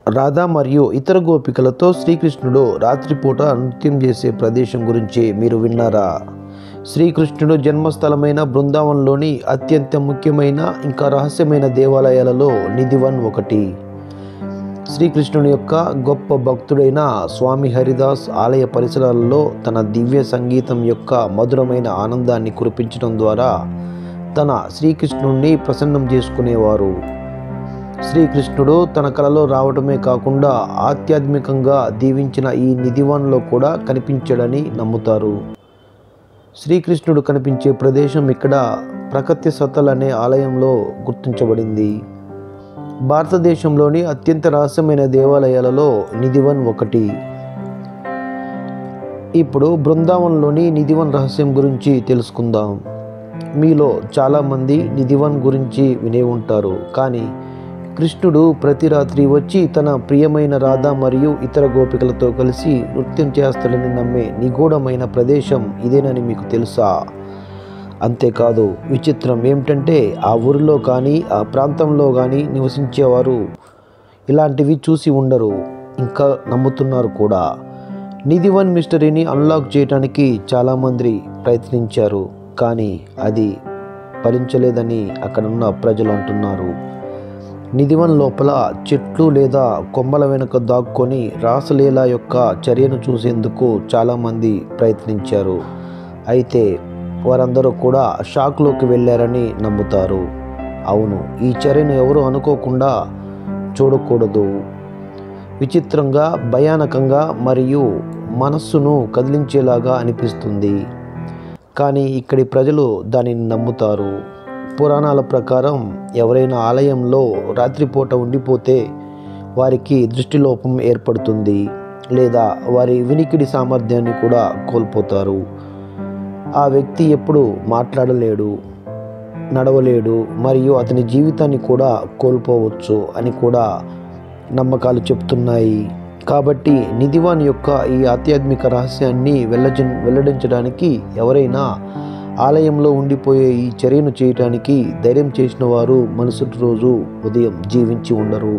రాధా మరియు ఇతర గోపికలతో శ్రీకృష్ణుడు రాత్రిపూట నృత్యం చేసే ప్రదేశం గురించి మీరు విన్నారా శ్రీకృష్ణుడు జన్మస్థలమైన బృందావనంలోని అత్యంత ముఖ్యమైన ఇంకా రహస్యమైన దేవాలయాలలో నిధివన్ ఒకటి శ్రీకృష్ణుని యొక్క గొప్ప భక్తుడైన స్వామి హరిదాస్ ఆలయ పరిసరాలలో తన దివ్య సంగీతం యొక్క మధురమైన ఆనందాన్ని కురిపించడం ద్వారా తన శ్రీకృష్ణుణ్ణి ప్రసన్నం చేసుకునేవారు శ్రీకృష్ణుడు తన కలలో రావడమే కాకుండా ఆధ్యాత్మికంగా దీవించిన ఈ నిధివన్లో కూడా కనిపించడని నమ్ముతారు శ్రీకృష్ణుడు కనిపించే ప్రదేశం ఇక్కడ ప్రకృతి సతల్ అనే ఆలయంలో గుర్తించబడింది భారతదేశంలోని అత్యంత రహస్యమైన దేవాలయాలలో నిధివన్ ఒకటి ఇప్పుడు బృందావనంలోని నిధివన్ రహస్యం గురించి తెలుసుకుందాం మీలో చాలామంది నిధివన్ గురించి వినే ఉంటారు కానీ కృష్ణుడు ప్రతి రాత్రి వచ్చి తన ప్రియమైన రాధ మరియు ఇతర గోపికలతో కలిసి నృత్యం చేస్తాడని నమ్మే నిగూఢమైన ప్రదేశం ఇదేనని మీకు తెలుసా అంతేకాదు విచిత్రం ఏమిటంటే ఆ ఊరిలో కానీ ఆ ప్రాంతంలో కానీ నివసించేవారు ఇలాంటివి చూసి ఉండరు ఇంకా నమ్ముతున్నారు కూడా నిధి వన్ మిస్టరీని అన్లాక్ చేయడానికి చాలామంది ప్రయత్నించారు కానీ అది ఫలించలేదని అక్కడున్న ప్రజలు అంటున్నారు నిధివన్ లోపల చెట్లు లేదా కొమ్మల వెనుక దాక్కొని రాసలీల యొక్క చర్యను చూసేందుకు చాలామంది ప్రయత్నించారు అయితే వారందరూ కూడా షాక్లోకి వెళ్ళారని నమ్ముతారు అవును ఈ చర్యను ఎవరు అనుకోకుండా చూడకూడదు విచిత్రంగా భయానకంగా మరియు మనస్సును కదిలించేలాగా అనిపిస్తుంది కానీ ఇక్కడి ప్రజలు దానిని నమ్ముతారు పురాణాల ప్రకారం ఎవరైనా ఆలయంలో రాత్రిపూట ఉండిపోతే వారికి దృష్టిలోపం ఏర్పడుతుంది లేదా వారి వినికిడి సామర్థ్యాన్ని కూడా కోల్పోతారు ఆ వ్యక్తి ఎప్పుడు మాట్లాడలేడు నడవలేడు మరియు అతని జీవితాన్ని కూడా కోల్పోవచ్చు అని కూడా నమ్మకాలు చెప్తున్నాయి కాబట్టి నిధివాన్ యొక్క ఈ ఆధ్యాత్మిక రహస్యాన్ని వెల్లజ వెల్లడించడానికి ఎవరైనా ఆలయంలో ఉండిపోయే ఈ చర్యను చేయటానికి ధైర్యం చేసిన వారు మరుసటి రోజు ఉదయం జీవించి ఉండరు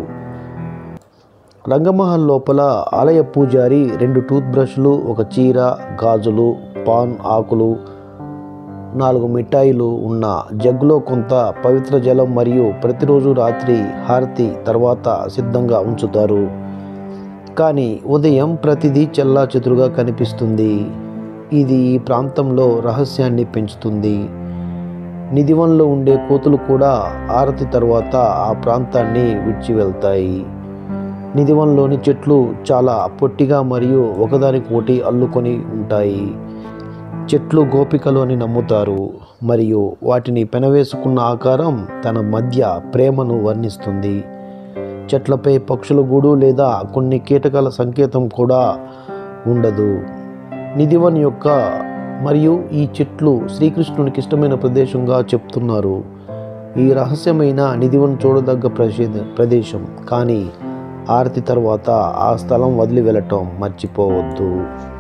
రంగమహల్ లోపల ఆలయ పూజారి రెండు టూత్ బ్రష్లు ఒక చీర గాజులు పాన్ ఆకులు నాలుగు మిఠాయిలు ఉన్న జగ్గులో కొంత పవిత్ర జలం మరియు ప్రతిరోజు రాత్రి హారతి తర్వాత సిద్ధంగా ఉంచుతారు కానీ ఉదయం ప్రతిదీ చెల్లా చెదురుగా కనిపిస్తుంది ఇది ఈ ప్రాంతంలో రహస్యాన్ని పెంచుతుంది నిధివన్లో ఉండే కోతులు కూడా ఆరతి తర్వాత ఆ ప్రాంతాన్ని విడిచి వెళ్తాయి నిధివన్లోని చెట్లు చాలా పొట్టిగా మరియు ఒకదానికొకటి అల్లుకొని ఉంటాయి చెట్లు గోపికలు అని నమ్ముతారు మరియు వాటిని పెనవేసుకున్న ఆకారం తన మధ్య ప్రేమను వర్ణిస్తుంది చెట్లపై పక్షుల గూడు లేదా కొన్ని కీటకాల సంకేతం కూడా ఉండదు నిధివన్ యొక్క మరియు ఈ చెట్లు శ్రీకృష్ణునికి ఇష్టమైన ప్రదేశంగా చెప్తున్నారు ఈ రహస్యమైన నిధివన్ చూడదగ్గ ప్రదే ప్రదేశం కానీ ఆరతి తర్వాత ఆ స్థలం వదిలి వెళ్ళటం మర్చిపోవద్దు